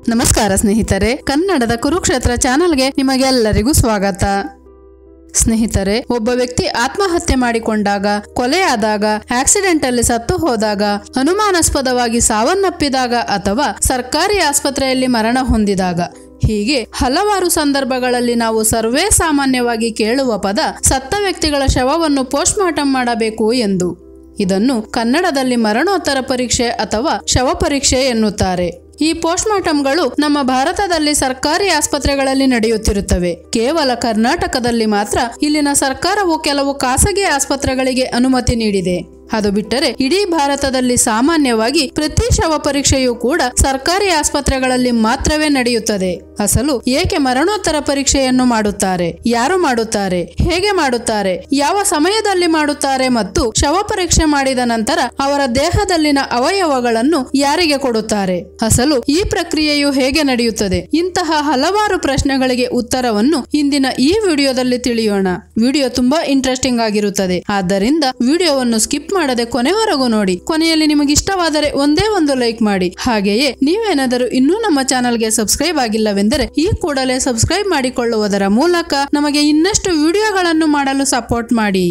ನಮಸ್ಕಾರ ಸ್ನೇಹಿತರೆ ಕನ್ನಡದ ಕುರುಕ್ಷೇತ್ರ ಚಾನಲ್ಗೆ ನಿಮಗೆಲ್ಲರಿಗೂ ಸ್ವಾಗತ ಸ್ನೇಹಿತರೆ ಒಬ್ಬ ವ್ಯಕ್ತಿ ಆತ್ಮಹತ್ಯೆ ಮಾಡಿಕೊಂಡಾಗ ಕೊಲೆಯಾದಾಗ ಆಕ್ಸಿಡೆಂಟ್ ಅಲ್ಲಿ ಸತ್ತು ಹೋದಾಗ ಅನುಮಾನಾಸ್ಪದವಾಗಿ ಸಾವನ್ನಪ್ಪಿದಾಗ ಅಥವಾ ಸರ್ಕಾರಿ ಆಸ್ಪತ್ರೆಯಲ್ಲಿ ಮರಣ ಹೊಂದಿದಾಗ ಹೀಗೆ ಹಲವಾರು ಸಂದರ್ಭಗಳಲ್ಲಿ ನಾವು ಸರ್ವೇ ಸಾಮಾನ್ಯವಾಗಿ ಕೇಳುವ ಪದ ಸತ್ತ ವ್ಯಕ್ತಿಗಳ ಶವವನ್ನು ಪೋಸ್ಟ್ಮಾರ್ಟಮ್ ಮಾಡಬೇಕು ಎಂದು ಇದನ್ನು ಕನ್ನಡದಲ್ಲಿ ಮರಣೋತ್ತರ ಪರೀಕ್ಷೆ ಅಥವಾ ಶವ ಪರೀಕ್ಷೆ ಎನ್ನುತ್ತಾರೆ ಈ ಪೋಸ್ಟ್ಮಾರ್ಟಂಗಳು ನಮ್ಮ ಭಾರತದಲ್ಲಿ ಸರ್ಕಾರಿ ಆಸ್ಪತ್ರೆಗಳಲ್ಲಿ ನಡೆಯುತ್ತಿರುತ್ತವೆ ಕೇವಲ ಕರ್ನಾಟಕದಲ್ಲಿ ಮಾತ್ರ ಇಲ್ಲಿನ ಸರ್ಕಾರವು ಕೆಲವು ಖಾಸಗಿ ಆಸ್ಪತ್ರೆಗಳಿಗೆ ಅನುಮತಿ ನೀಡಿದೆ ಅದು ಬಿಟ್ಟರೆ ಇಡೀ ಭಾರತದಲ್ಲಿ ಸಾಮಾನ್ಯವಾಗಿ ಪ್ರತಿ ಶವ ಪರೀಕ್ಷೆಯೂ ಕೂಡ ಸರ್ಕಾರಿ ಆಸ್ಪತ್ರೆಗಳಲ್ಲಿ ಮಾತ್ರವೇ ನಡೆಯುತ್ತದೆ ಅಸಲು ಏಕೆ ಮರಣೋತ್ತರ ಪರೀಕ್ಷೆಯನ್ನು ಮಾಡುತ್ತಾರೆ ಯಾರು ಮಾಡುತ್ತಾರೆ ಹೇಗೆ ಮಾಡುತ್ತಾರೆ ಯಾವ ಸಮಯದಲ್ಲಿ ಮಾಡುತ್ತಾರೆ ಮತ್ತು ಶವ ಪರೀಕ್ಷೆ ಮಾಡಿದ ನಂತರ ಅವರ ದೇಹದಲ್ಲಿನ ಅವಯವಗಳನ್ನು ಯಾರಿಗೆ ಕೊಡುತ್ತಾರೆ ಅಸಲು ಈ ಪ್ರಕ್ರಿಯೆಯು ಹೇಗೆ ನಡೆಯುತ್ತದೆ ಇಂತಹ ಹಲವಾರು ಪ್ರಶ್ನೆಗಳಿಗೆ ಉತ್ತರವನ್ನು ಇಂದಿನ ಈ ವಿಡಿಯೋದಲ್ಲಿ ತಿಳಿಯೋಣ ವಿಡಿಯೋ ತುಂಬಾ ಇಂಟ್ರೆಸ್ಟಿಂಗ್ ಆಗಿರುತ್ತದೆ ಆದ್ದರಿಂದ ವಿಡಿಯೋವನ್ನು ಸ್ಕಿಪ್ ಮಾಡದೆ ಕೊನೆವರೆಗೂ ನೋಡಿ ಕೊನೆಯಲ್ಲಿ ನಿಮಗೆ ಇಷ್ಟವಾದರೆ ಒಂದೇ ಒಂದು ಲೈಕ್ ಮಾಡಿ ಹಾಗೆಯೇ ನೀವೇನಾದರೂ ಇನ್ನೂ ನಮ್ಮ ಚಾನಲ್ಗೆ ಸಬ್ಸ್ಕ್ರೈಬ್ ಆಗಿಲ್ಲವೆಂದರೆ ಈ ಕೂಡಲೇ ಸಬ್ಸ್ಕ್ರೈಬ್ ಮಾಡಿಕೊಳ್ಳುವುದರ ಮೂಲಕ ನಮಗೆ ಇನ್ನಷ್ಟು ವಿಡಿಯೋಗಳನ್ನು ಮಾಡಲು ಸಪೋರ್ಟ್ ಮಾಡಿ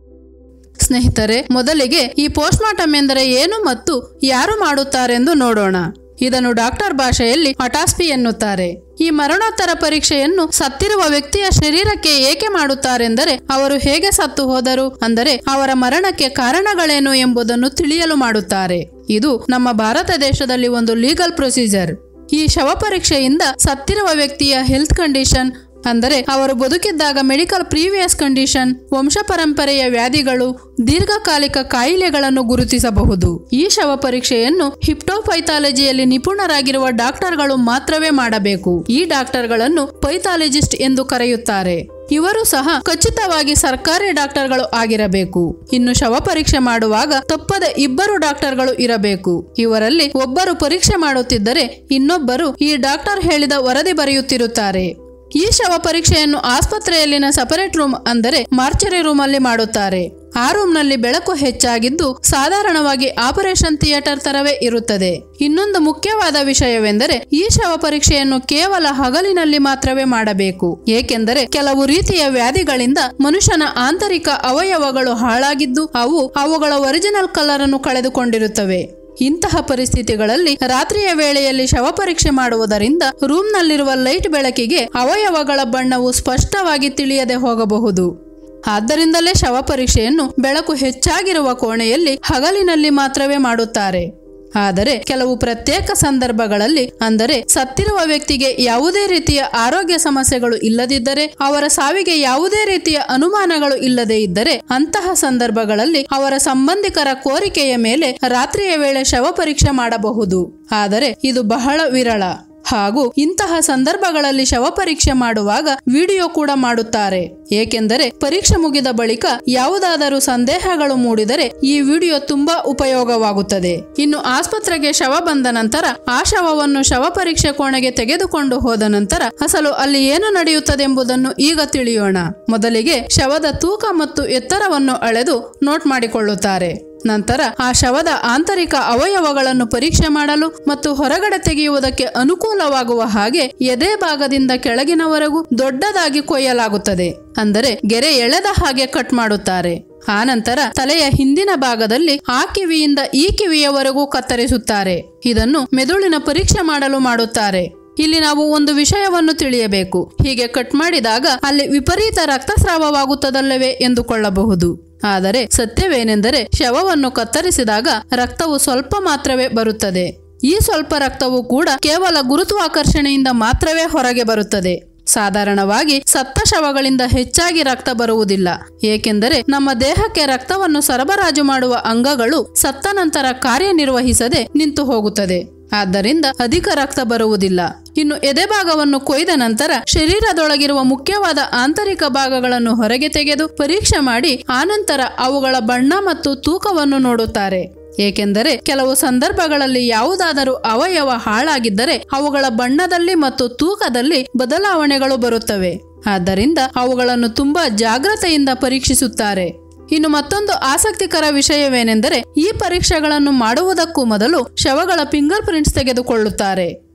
ಸ್ನೇಹಿತರೆ ಮೊದಲಿಗೆ ಈ ಪೋಸ್ಟ್ಮಾರ್ಟಮ್ ಎಂದರೆ ಏನು ಮತ್ತು ಯಾರು ಮಾಡುತ್ತಾರೆಂದು ನೋಡೋಣ ಇದನ್ನು ಡಾಕ್ಟರ್ ಭಾಷೆಯಲ್ಲಿ ಅಟಾಸ್ಪಿ ಎನ್ನುತ್ತಾರೆ ಈ ಮರಣೋತ್ತರ ಪರೀಕ್ಷೆಯನ್ನು ಸತ್ತಿರುವ ವ್ಯಕ್ತಿಯ ಶರೀರಕ್ಕೆ ಏಕೆ ಮಾಡುತ್ತಾರೆಂದರೆ ಅವರು ಹೇಗೆ ಸತ್ತು ಹೋದರು ಅಂದರೆ ಅವರ ಮರಣಕ್ಕೆ ಕಾರಣಗಳೇನು ಎಂಬುದನ್ನು ತಿಳಿಯಲು ಮಾಡುತ್ತಾರೆ ಇದು ನಮ್ಮ ಭಾರತ ದೇಶದಲ್ಲಿ ಒಂದು ಲೀಗಲ್ ಪ್ರೊಸೀಜರ್ ಈ ಶವ ಪರೀಕ್ಷೆಯಿಂದ ಸತ್ತಿರುವ ವ್ಯಕ್ತಿಯ ಹೆಲ್ತ್ ಕಂಡೀಷನ್ ಅಂದರೆ ಅವರು ಬದುಕಿದ್ದಾಗ ಮೆಡಿಕಲ್ ಪ್ರೀವಿಯಸ್ ಕಂಡೀಷನ್ ವಂಶ ಪರಂಪರೆಯ ವ್ಯಾಧಿಗಳು ದೀರ್ಘಕಾಲಿಕ ಕಾಯಿಲೆಗಳನ್ನು ಗುರುತಿಸಬಹುದು ಈ ಶವ ಪರೀಕ್ಷೆಯನ್ನು ಹಿಪ್ಟೋಪೈಥಾಲಜಿಯಲ್ಲಿ ನಿಪುಣರಾಗಿರುವ ಡಾಕ್ಟರ್ಗಳು ಮಾತ್ರವೇ ಮಾಡಬೇಕು ಈ ಡಾಕ್ಟರ್ಗಳನ್ನು ಪೈಥಾಲಜಿಸ್ಟ್ ಎಂದು ಕರೆಯುತ್ತಾರೆ ಇವರು ಸಹ ಖಚಿತವಾಗಿ ಸರ್ಕಾರಿ ಡಾಕ್ಟರ್ಗಳು ಆಗಿರಬೇಕು ಇನ್ನು ಶವ ಪರೀಕ್ಷೆ ಮಾಡುವಾಗ ತಪ್ಪದ ಇಬ್ಬರು ಡಾಕ್ಟರ್ಗಳು ಇರಬೇಕು ಇವರಲ್ಲಿ ಒಬ್ಬರು ಪರೀಕ್ಷೆ ಮಾಡುತ್ತಿದ್ದರೆ ಇನ್ನೊಬ್ಬರು ಈ ಡಾಕ್ಟರ್ ಹೇಳಿದ ವರದಿ ಬರೆಯುತ್ತಿರುತ್ತಾರೆ ಈ ಶವ ಪರೀಕ್ಷೆಯನ್ನು ಆಸ್ಪತ್ರೆಯಲ್ಲಿನ ಸಪರೇಟ್ ರೂಮ್ ಅಂದರೆ ಮಾರ್ಚರಿ ರೂಮ್ ಅಲ್ಲಿ ಮಾಡುತ್ತಾರೆ ಆ ರೂಮ್ನಲ್ಲಿ ಬೆಳಕು ಹೆಚ್ಚಾಗಿದ್ದು ಸಾಧಾರಣವಾಗಿ ಆಪರೇಷನ್ ಥಿಯೇಟರ್ ತರವೇ ಇರುತ್ತದೆ ಇನ್ನೊಂದು ಮುಖ್ಯವಾದ ವಿಷಯವೆಂದರೆ ಈ ಶವ ಪರೀಕ್ಷೆಯನ್ನು ಕೇವಲ ಹಗಲಿನಲ್ಲಿ ಮಾತ್ರವೇ ಮಾಡಬೇಕು ಏಕೆಂದರೆ ಕೆಲವು ರೀತಿಯ ವ್ಯಾಧಿಗಳಿಂದ ಮನುಷ್ಯನ ಆಂತರಿಕ ಅವಯವಗಳು ಹಾಳಾಗಿದ್ದು ಅವು ಅವುಗಳ ಒರಿಜಿನಲ್ ಕಲರ್ ಅನ್ನು ಕಳೆದುಕೊಂಡಿರುತ್ತವೆ ಇಂತಹ ಪರಿಸ್ಥಿತಿಗಳಲ್ಲಿ ರಾತ್ರಿಯ ವೇಳೆಯಲ್ಲಿ ಶವ ಪರೀಕ್ಷೆ ಮಾಡುವುದರಿಂದ ರೂಮ್ನಲ್ಲಿರುವ ಲೈಟ್ ಬೆಳಕಿಗೆ ಅವಯವಗಳ ಬಣ್ಣವು ಸ್ಪಷ್ಟವಾಗಿ ತಿಳಿಯದೆ ಹೋಗಬಹುದು ಆದ್ದರಿಂದಲೇ ಶವ ಪರೀಕ್ಷೆಯನ್ನು ಬೆಳಕು ಹೆಚ್ಚಾಗಿರುವ ಕೋಣೆಯಲ್ಲಿ ಹಗಲಿನಲ್ಲಿ ಮಾತ್ರವೇ ಮಾಡುತ್ತಾರೆ ಆದರೆ ಕೆಲವು ಪ್ರತ್ಯೇಕ ಸಂದರ್ಭಗಳಲ್ಲಿ ಅಂದರೆ ಸತ್ತಿರುವ ವ್ಯಕ್ತಿಗೆ ಯಾವುದೇ ರೀತಿಯ ಆರೋಗ್ಯ ಸಮಸ್ಯೆಗಳು ಇಲ್ಲದಿದ್ದರೆ ಅವರ ಸಾವಿಗೆ ಯಾವುದೇ ರೀತಿಯ ಅನುಮಾನಗಳು ಇಲ್ಲದೇ ಇದ್ದರೆ ಅಂತಹ ಸಂದರ್ಭಗಳಲ್ಲಿ ಅವರ ಸಂಬಂಧಿಕರ ಕೋರಿಕೆಯ ಮೇಲೆ ರಾತ್ರಿಯ ವೇಳೆ ಶವ ಪರೀಕ್ಷೆ ಮಾಡಬಹುದು ಆದರೆ ಇದು ಬಹಳ ವಿರಳ ಹಾಗೂ ಇಂತಹ ಸಂದರ್ಭಗಳಲ್ಲಿ ಶವ ಪರೀಕ್ಷೆ ಮಾಡುವಾಗ ವಿಡಿಯೋ ಕೂಡ ಮಾಡುತ್ತಾರೆ ಏಕೆಂದರೆ ಪರೀಕ್ಷೆ ಮುಗಿದ ಬಳಿಕ ಯಾವುದಾದರೂ ಸಂದೇಹಗಳು ಮೂಡಿದರೆ ಈ ವಿಡಿಯೋ ತುಂಬಾ ಉಪಯೋಗವಾಗುತ್ತದೆ ಇನ್ನು ಆಸ್ಪತ್ರೆಗೆ ಶವ ಬಂದ ನಂತರ ಆ ಶವವನ್ನು ಶವ ಪರೀಕ್ಷೆ ಕೋಣೆಗೆ ತೆಗೆದುಕೊಂಡು ಹೋದ ನಂತರ ಅಸಲು ಅಲ್ಲಿ ಏನು ನಡೆಯುತ್ತದೆಂಬುದನ್ನು ಈಗ ತಿಳಿಯೋಣ ಮೊದಲಿಗೆ ಶವದ ತೂಕ ಮತ್ತು ಎತ್ತರವನ್ನು ಅಳೆದು ನೋಟ್ ಮಾಡಿಕೊಳ್ಳುತ್ತಾರೆ ನಂತರ ಆ ಶವದ ಆಂತರಿಕ ಅವಯವಗಳನ್ನು ಪರೀಕ್ಷೆ ಮಾಡಲು ಮತ್ತು ಹೊರಗಡೆ ತೆಗೆಯುವುದಕ್ಕೆ ಅನುಕೂಲವಾಗುವ ಹಾಗೆ ಎದೆ ಭಾಗದಿಂದ ಕೆಳಗಿನವರೆಗೂ ದೊಡ್ಡದಾಗಿ ಕೊಯ್ಯಲಾಗುತ್ತದೆ ಅಂದರೆ ಗೆರೆ ಎಳೆದ ಹಾಗೆ ಕಟ್ ಮಾಡುತ್ತಾರೆ ಆನಂತರ ತಲೆಯ ಹಿಂದಿನ ಭಾಗದಲ್ಲಿ ಆ ಕಿವಿಯಿಂದ ಈ ಕಿವಿಯವರೆಗೂ ಕತ್ತರಿಸುತ್ತಾರೆ ಇದನ್ನು ಮೆದುಳಿನ ಪರೀಕ್ಷೆ ಮಾಡಲು ಮಾಡುತ್ತಾರೆ ಇಲ್ಲಿ ನಾವು ಒಂದು ವಿಷಯವನ್ನು ತಿಳಿಯಬೇಕು ಹೀಗೆ ಕಟ್ ಮಾಡಿದಾಗ ಅಲ್ಲಿ ವಿಪರೀತ ರಕ್ತಸ್ರಾವವಾಗುತ್ತದಲ್ಲವೇ ಎಂದುಕೊಳ್ಳಬಹುದು ಆದರೆ ಸತ್ಯವೇನೆಂದರೆ ಶವವನ್ನು ಕತ್ತರಿಸಿದಾಗ ರಕ್ತವು ಸ್ವಲ್ಪ ಮಾತ್ರವೇ ಬರುತ್ತದೆ ಈ ಸ್ವಲ್ಪ ರಕ್ತವು ಕೂಡ ಕೇವಲ ಗುರುತ್ವಾಕರ್ಷಣೆಯಿಂದ ಮಾತ್ರವೇ ಹೊರಗೆ ಬರುತ್ತದೆ ಸಾಧಾರಣವಾಗಿ ಸತ್ತ ಶವಗಳಿಂದ ಹೆಚ್ಚಾಗಿ ರಕ್ತ ಬರುವುದಿಲ್ಲ ಏಕೆಂದರೆ ನಮ್ಮ ದೇಹಕ್ಕೆ ರಕ್ತವನ್ನು ಸರಬರಾಜು ಮಾಡುವ ಅಂಗಗಳು ಸತ್ತ ನಂತರ ಕಾರ್ಯನಿರ್ವಹಿಸದೆ ನಿಂತು ಹೋಗುತ್ತದೆ ಆದ್ದರಿಂದ ಅಧಿಕ ರಕ್ತ ಬರುವುದಿಲ್ಲ ಇನ್ನು ಎದೆಭಾಗವನ್ನು ಕೊಯ್ದ ನಂತರ ಶರೀರದೊಳಗಿರುವ ಮುಖ್ಯವಾದ ಆಂತರಿಕ ಭಾಗಗಳನ್ನು ಹೊರಗೆ ತೆಗೆದು ಪರೀಕ್ಷೆ ಮಾಡಿ ಆನಂತರ ಅವುಗಳ ಬಣ್ಣ ಮತ್ತು ತೂಕವನ್ನು ನೋಡುತ್ತಾರೆ ಏಕೆಂದರೆ ಕೆಲವು ಸಂದರ್ಭಗಳಲ್ಲಿ ಯಾವುದಾದರೂ ಅವಯವ ಹಾಳಾಗಿದ್ದರೆ ಅವುಗಳ ಬಣ್ಣದಲ್ಲಿ ಮತ್ತು ತೂಕದಲ್ಲಿ ಬದಲಾವಣೆಗಳು ಬರುತ್ತವೆ ಆದ್ದರಿಂದ ಅವುಗಳನ್ನು ತುಂಬಾ ಜಾಗ್ರತೆಯಿಂದ ಪರೀಕ್ಷಿಸುತ್ತಾರೆ ಇನ್ನು ಮತ್ತೊಂದು ಆಸಕ್ತಿಕರ ವಿಷಯವೇನೆಂದರೆ ಈ ಪರೀಕ್ಷೆಗಳನ್ನು ಮಾಡುವುದಕ್ಕೂ ಮೊದಲು ಶವಗಳ ಫಿಂಗರ್ ಪ್ರಿಂಟ್ಸ್ ತೆಗೆದುಕೊಳ್ಳುತ್ತಾರೆ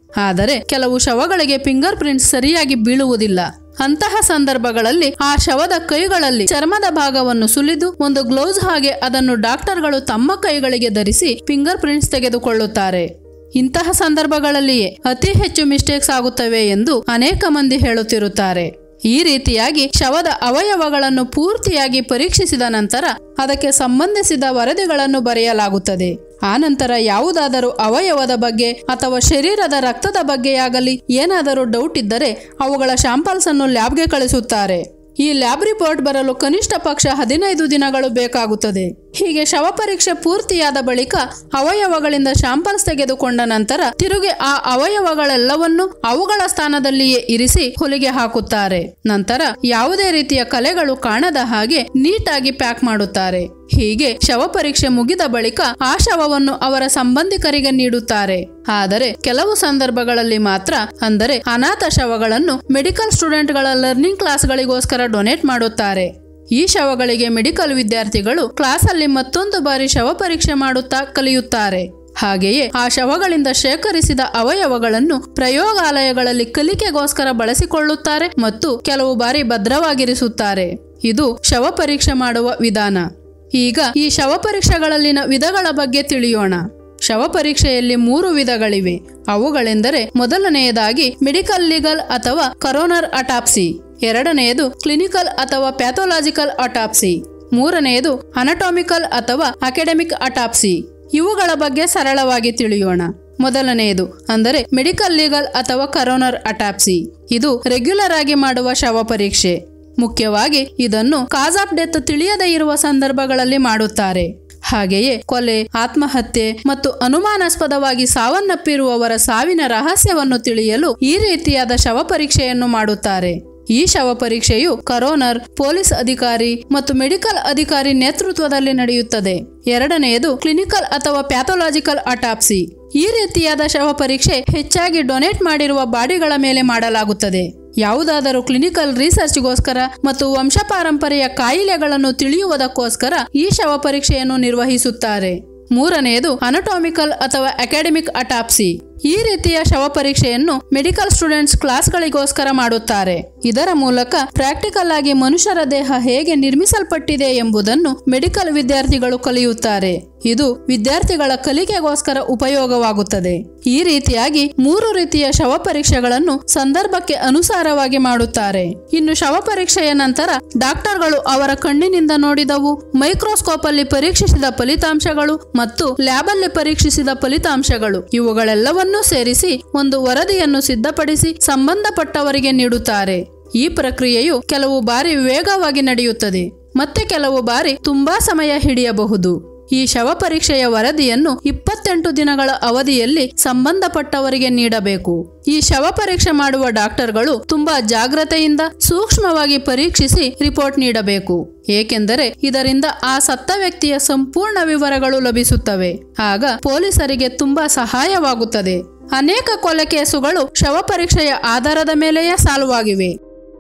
ಆದರೆ ಕೆಲವು ಶವಗಳಿಗೆ ಫಿಂಗರ್ ಪ್ರಿಂಟ್ಸ್ ಸರಿಯಾಗಿ ಬೀಳುವುದಿಲ್ಲ ಅಂತಹ ಸಂದರ್ಭಗಳಲ್ಲಿ ಆ ಶವದ ಕೈಗಳಲ್ಲಿ ಚರ್ಮದ ಭಾಗವನ್ನು ಸುಲಿದು ಒಂದು ಗ್ಲೌಸ್ ಹಾಗೆ ಅದನ್ನು ಡಾಕ್ಟರ್ಗಳು ತಮ್ಮ ಕೈಗಳಿಗೆ ಧರಿಸಿ ಫಿಂಗರ್ ಪ್ರಿಂಟ್ಸ್ ತೆಗೆದುಕೊಳ್ಳುತ್ತಾರೆ ಇಂತಹ ಸಂದರ್ಭಗಳಲ್ಲಿಯೇ ಅತಿ ಹೆಚ್ಚು ಮಿಸ್ಟೇಕ್ಸ್ ಆಗುತ್ತವೆ ಎಂದು ಅನೇಕ ಮಂದಿ ಹೇಳುತ್ತಿರುತ್ತಾರೆ ಈ ರೀತಿಯಾಗಿ ಶವದ ಅವಯವಗಳನ್ನು ಪೂರ್ತಿಯಾಗಿ ಪರೀಕ್ಷಿಸಿದ ನಂತರ ಅದಕ್ಕೆ ಸಂಬಂಧಿಸಿದ ವರದಿಗಳನ್ನು ಬರೆಯಲಾಗುತ್ತದೆ ಆ ನಂತರ ಯಾವುದಾದರೂ ಅವಯವದ ಬಗ್ಗೆ ಅಥವಾ ಶರೀರದ ರಕ್ತದ ಬಗ್ಗೆಯಾಗಲಿ ಏನಾದರೂ ಡೌಟ್ ಇದ್ದರೆ ಅವುಗಳ ಶಾಂಪಲ್ಸ್ ಅನ್ನು ಲ್ಯಾಬ್ಗೆ ಕಳಿಸುತ್ತಾರೆ ಈ ಲ್ಯಾಬ್ ರಿಪೋರ್ಟ್ ಬರಲು ಕನಿಷ್ಠ ಪಕ್ಷ ಹದಿನೈದು ದಿನಗಳು ಬೇಕಾಗುತ್ತದೆ ಹೀಗೆ ಶವ ಪರೀಕ್ಷೆ ಪೂರ್ತಿಯಾದ ಬಳಿಕ ಅವಯವಗಳಿಂದ ಶಾಂಪಲ್ಸ್ ತೆಗೆದುಕೊಂಡ ನಂತರ ತಿರುಗಿ ಆ ಅವಯವಗಳೆಲ್ಲವನ್ನು ಅವುಗಳ ಸ್ಥಾನದಲ್ಲಿಯೇ ಇರಿಸಿ ಹೊಲಿಗೆ ಹಾಕುತ್ತಾರೆ ನಂತರ ಯಾವುದೇ ರೀತಿಯ ಕಲೆಗಳು ಕಾಣದ ಹಾಗೆ ನೀಟಾಗಿ ಪ್ಯಾಕ್ ಮಾಡುತ್ತಾರೆ ಹೀಗೆ ಶವ ಪರೀಕ್ಷೆ ಮುಗಿದ ಬಳಿಕ ಆ ಶವವನ್ನು ಅವರ ಸಂಬಂಧಿಕರಿಗೆ ನೀಡುತ್ತಾರೆ ಆದರೆ ಕೆಲವು ಸಂದರ್ಭಗಳಲ್ಲಿ ಮಾತ್ರ ಅಂದರೆ ಅನಾಥ ಶವಗಳನ್ನು ಮೆಡಿಕಲ್ ಸ್ಟೂಡೆಂಟ್ಗಳ ಲರ್ನಿಂಗ್ ಕ್ಲಾಸ್ಗಳಿಗೋಸ್ಕರ ಡೊನೇಟ್ ಮಾಡುತ್ತಾರೆ ಈ ಶವಗಳಿಗೆ ಮೆಡಿಕಲ್ ವಿದ್ಯಾರ್ಥಿಗಳು ಕ್ಲಾಸಲ್ಲಿ ಮತ್ತೊಂದು ಬಾರಿ ಶವ ಪರೀಕ್ಷೆ ಮಾಡುತ್ತಾ ಕಲಿಯುತ್ತಾರೆ ಹಾಗೆಯೇ ಆ ಶವಗಳಿಂದ ಶೇಖರಿಸಿದ ಅವಯವಗಳನ್ನು ಪ್ರಯೋಗಾಲಯಗಳಲ್ಲಿ ಕಲಿಕೆಗೋಸ್ಕರ ಬಳಸಿಕೊಳ್ಳುತ್ತಾರೆ ಮತ್ತು ಕೆಲವು ಬಾರಿ ಭದ್ರವಾಗಿರಿಸುತ್ತಾರೆ ಇದು ಶವ ಪರೀಕ್ಷೆ ಮಾಡುವ ವಿಧಾನ ಈಗ ಈ ಶವ ಪರೀಕ್ಷೆಗಳಲ್ಲಿನ ವಿಧಗಳ ಬಗ್ಗೆ ತಿಳಿಯೋಣ ಶವ ಪರೀಕ್ಷೆಯಲ್ಲಿ ಮೂರು ವಿಧಗಳಿವೆ ಅವುಗಳೆಂದರೆ ಮೊದಲನೆಯದಾಗಿ ಮೆಡಿಕಲ್ ಲೀಗಲ್ ಅಥವಾ ಕರೋನರ್ ಅಟಾಪ್ಸಿ ಎರಡನೆಯದು ಕ್ಲಿನಿಕಲ್ ಅಥವಾ ಪ್ಯಾಥೋಲಾಜಿಕಲ್ ಅಟಾಪ್ಸಿ ಮೂರನೆಯದು ಅನಟಾಮಿಕಲ್ ಅಥವಾ ಅಕಾಡೆಮಿಕ್ ಅಟಾಪ್ಸಿ ಇವುಗಳ ಬಗ್ಗೆ ಸರಳವಾಗಿ ತಿಳಿಯೋಣ ಮೊದಲನೆಯದು ಅಂದರೆ ಮೆಡಿಕಲ್ ಲೀಗಲ್ ಅಥವಾ ಕರೋನರ್ ಅಟಾಪ್ಸಿ ಇದು ರೆಗ್ಯುಲರ್ ಆಗಿ ಮಾಡುವ ಶವ ಪರೀಕ್ಷೆ ಮುಖ್ಯವಾಗಿ ಇದನ್ನು ಕಾಸ್ ಆಫ್ ಡೆತ್ ತಿಳಿಯದೇ ಇರುವ ಸಂದರ್ಭಗಳಲ್ಲಿ ಮಾಡುತ್ತಾರೆ ಹಾಗೆಯೇ ಕೊಲೆ ಆತ್ಮಹತ್ಯೆ ಮತ್ತು ಅನುಮಾನಾಸ್ಪದವಾಗಿ ಸಾವನ್ನಪ್ಪಿರುವವರ ಸಾವಿನ ರಹಸ್ಯವನ್ನು ತಿಳಿಯಲು ಈ ರೀತಿಯಾದ ಶವ ಪರೀಕ್ಷೆಯನ್ನು ಮಾಡುತ್ತಾರೆ ಈ ಶವ ಪರೀಕ್ಷೆಯು ಕರೋನರ್ ಪೊಲೀಸ್ ಅಧಿಕಾರಿ ಮತ್ತು ಮೆಡಿಕಲ್ ಅಧಿಕಾರಿ ನೇತೃತ್ವದಲ್ಲಿ ನಡೆಯುತ್ತದೆ ಎರಡನೆಯದು ಕ್ಲಿನಿಕಲ್ ಅಥವಾ ಪ್ಯಾಥೋಲಾಜಿಕಲ್ ಅಟಾಪ್ಸಿ ಈ ರೀತಿಯಾದ ಶವ ಪರೀಕ್ಷೆ ಹೆಚ್ಚಾಗಿ ಡೊನೇಟ್ ಮಾಡಿರುವ ಬಾಡಿಗಳ ಮೇಲೆ ಮಾಡಲಾಗುತ್ತದೆ ಯಾವುದಾದರೂ ಕ್ಲಿನಿಕಲ್ ರಿಸರ್ಚ್ಗೋಸ್ಕರ ಮತ್ತು ವಂಶಪಾರಂಪರ್ಯ ಕಾಯಿಲೆಗಳನ್ನು ತಿಳಿಯುವುದಕ್ಕೋಸ್ಕರ ಈ ಶವ ಪರೀಕ್ಷೆಯನ್ನು ನಿರ್ವಹಿಸುತ್ತಾರೆ ಮೂರನೆಯದು ಅನಟಾಮಿಕಲ್ ಅಥವಾ ಅಕಾಡೆಮಿಕ್ ಅಟಾಪ್ಸಿ ಈ ರೀತಿಯ ಶವ ಪರೀಕ್ಷೆಯನ್ನು ಮೆಡಿಕಲ್ ಸ್ಟೂಡೆಂಟ್ಸ್ ಕ್ಲಾಸ್ಗಳಿಗೋಸ್ಕರ ಮಾಡುತ್ತಾರೆ ಇದರ ಮೂಲಕ ಪ್ರಾಕ್ಟಿಕಲ್ ಆಗಿ ಮನುಷ್ಯರ ದೇಹ ಹೇಗೆ ನಿರ್ಮಿಸಲ್ಪಟ್ಟಿದೆ ಎಂಬುದನ್ನು ಮೆಡಿಕಲ್ ವಿದ್ಯಾರ್ಥಿಗಳು ಕಲಿಯುತ್ತಾರೆ ಇದು ವಿದ್ಯಾರ್ಥಿಗಳ ಕಲಿಕೆಗೋಸ್ಕರ ಉಪಯೋಗವಾಗುತ್ತದೆ ಈ ರೀತಿಯಾಗಿ ಮೂರು ರೀತಿಯ ಶವ ಪರೀಕ್ಷೆಗಳನ್ನು ಸಂದರ್ಭಕ್ಕೆ ಅನುಸಾರವಾಗಿ ಮಾಡುತ್ತಾರೆ ಇನ್ನು ಶವ ಪರೀಕ್ಷೆಯ ನಂತರ ಡಾಕ್ಟರ್ಗಳು ಅವರ ಕಣ್ಣಿನಿಂದ ನೋಡಿದವು ಮೈಕ್ರೋಸ್ಕೋಪ್ ಅಲ್ಲಿ ಪರೀಕ್ಷಿಸಿದ ಫಲಿತಾಂಶಗಳು ಮತ್ತು ಲ್ಯಾಬ್ ಅಲ್ಲಿ ಪರೀಕ್ಷಿಸಿದ ಫಲಿತಾಂಶಗಳು ಇವುಗಳೆಲ್ಲವನ್ನೂ ಸೇರಿಸಿ ಒಂದು ವರದಿಯನ್ನು ಸಿದ್ಧಪಡಿಸಿ ಸಂಬಂಧಪಟ್ಟವರಿಗೆ ನೀಡುತ್ತಾರೆ ಈ ಪ್ರಕ್ರಿಯೆಯು ಕೆಲವು ಬಾರಿ ವೇಗವಾಗಿ ನಡೆಯುತ್ತದೆ ಮತ್ತೆ ಕೆಲವು ಬಾರಿ ತುಂಬಾ ಸಮಯ ಹಿಡಿಯಬಹುದು ಈ ಶವ ಪರೀಕ್ಷೆಯ ವರದಿಯನ್ನು ಇಪ್ಪತ್ತೆಂಟು ದಿನಗಳ ಅವಧಿಯಲ್ಲಿ ಸಂಬಂಧಪಟ್ಟವರಿಗೆ ನೀಡಬೇಕು ಈ ಶವ ಪರೀಕ್ಷೆ ಮಾಡುವ ಡಾಕ್ಟರ್ಗಳು ತುಂಬಾ ಜಾಗ್ರತೆಯಿಂದ ಸೂಕ್ಷ್ಮವಾಗಿ ಪರೀಕ್ಷಿಸಿ ರಿಪೋರ್ಟ್ ನೀಡಬೇಕು ಏಕೆಂದರೆ ಇದರಿಂದ ಆ ಸತ್ತ ವ್ಯಕ್ತಿಯ ಸಂಪೂರ್ಣ ವಿವರಗಳು ಲಭಿಸುತ್ತವೆ ಆಗ ಪೊಲೀಸರಿಗೆ ತುಂಬಾ ಸಹಾಯವಾಗುತ್ತದೆ ಅನೇಕ ಕೊಲೆ ಕೇಸುಗಳು ಶವ ಪರೀಕ್ಷೆಯ ಆಧಾರದ ಮೇಲೆಯೇ ಸಾಲ್ವ್ ಆಗಿವೆ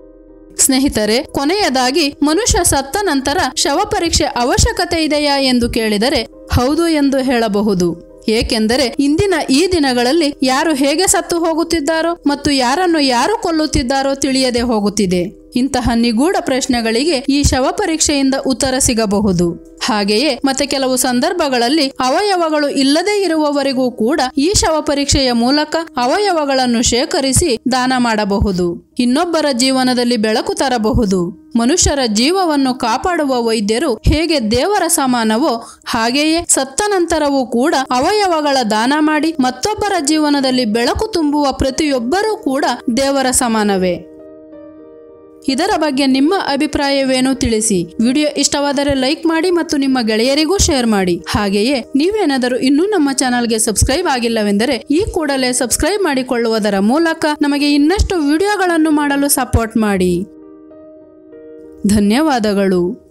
ಸ್ನೇಹಿತರೆ ಕೊನೆಯದಾಗಿ ಮನುಷ್ಯ ಸತ್ತ ನಂತರ ಶವ ಪರೀಕ್ಷೆ ಅವಶ್ಯಕತೆ ಇದೆಯಾ ಎಂದು ಕೇಳಿದರೆ ಹೌದು ಎಂದು ಹೇಳಬಹುದು ಏಕೆಂದರೆ ಇಂದಿನ ಈ ದಿನಗಳಲ್ಲಿ ಯಾರು ಹೇಗೆ ಸತ್ತು ಹೋಗುತ್ತಿದ್ದಾರೋ ಮತ್ತು ಯಾರನ್ನು ಯಾರು ಕೊಲ್ಲುತ್ತಿದ್ದಾರೋ ತಿಳಿಯದೆ ಹೋಗುತ್ತಿದೆ ಇಂತಹ ನಿಗೂಢ ಪ್ರಶ್ನೆಗಳಿಗೆ ಈ ಶವ ಪರೀಕ್ಷೆಯಿಂದ ಉತ್ತರ ಸಿಗಬಹುದು ಹಾಗೆಯೇ ಮತ್ತೆ ಕೆಲವು ಸಂದರ್ಭಗಳಲ್ಲಿ ಅವಯವಗಳು ಇಲ್ಲದೇ ಇರುವವರಿಗೂ ಕೂಡ ಈ ಶವ ಪರೀಕ್ಷೆಯ ಮೂಲಕ ಅವಯವಗಳನ್ನು ಶೇಖರಿಸಿ ದಾನ ಮಾಡಬಹುದು ಇನ್ನೊಬ್ಬರ ಜೀವನದಲ್ಲಿ ಬೆಳಕು ತರಬಹುದು ಮನುಷ್ಯರ ಜೀವವನ್ನು ಕಾಪಾಡುವ ವೈದ್ಯರು ಹೇಗೆ ದೇವರ ಸಮಾನವೋ ಹಾಗೆಯೇ ಸತ್ತ ನಂತರವೂ ಕೂಡ ಅವಯವಗಳ ದಾನ ಮಾಡಿ ಮತ್ತೊಬ್ಬರ ಜೀವನದಲ್ಲಿ ಬೆಳಕು ತುಂಬುವ ಪ್ರತಿಯೊಬ್ಬರೂ ಕೂಡ ದೇವರ ಸಮಾನವೇ ಇದರ ಬಗ್ಗೆ ನಿಮ್ಮ ಅಭಿಪ್ರಾಯವೇನು ತಿಳಿಸಿ ವಿಡಿಯೋ ಇಷ್ಟವಾದರೆ ಲೈಕ್ ಮಾಡಿ ಮತ್ತು ನಿಮ್ಮ ಗೆಳೆಯರಿಗೂ ಶೇರ್ ಮಾಡಿ ಹಾಗೆಯೇ ನೀವೇನಾದರೂ ಇನ್ನೂ ನಮ್ಮ ಚಾನಲ್ಗೆ ಸಬ್ಸ್ಕ್ರೈಬ್ ಆಗಿಲ್ಲವೆಂದರೆ ಈ ಕೂಡಲೇ ಸಬ್ಸ್ಕ್ರೈಬ್ ಮಾಡಿಕೊಳ್ಳುವುದರ ಮೂಲಕ ನಮಗೆ ಇನ್ನಷ್ಟು ವಿಡಿಯೋಗಳನ್ನು ಮಾಡಲು ಸಪೋರ್ಟ್ ಮಾಡಿ ಧನ್ಯವಾದಗಳು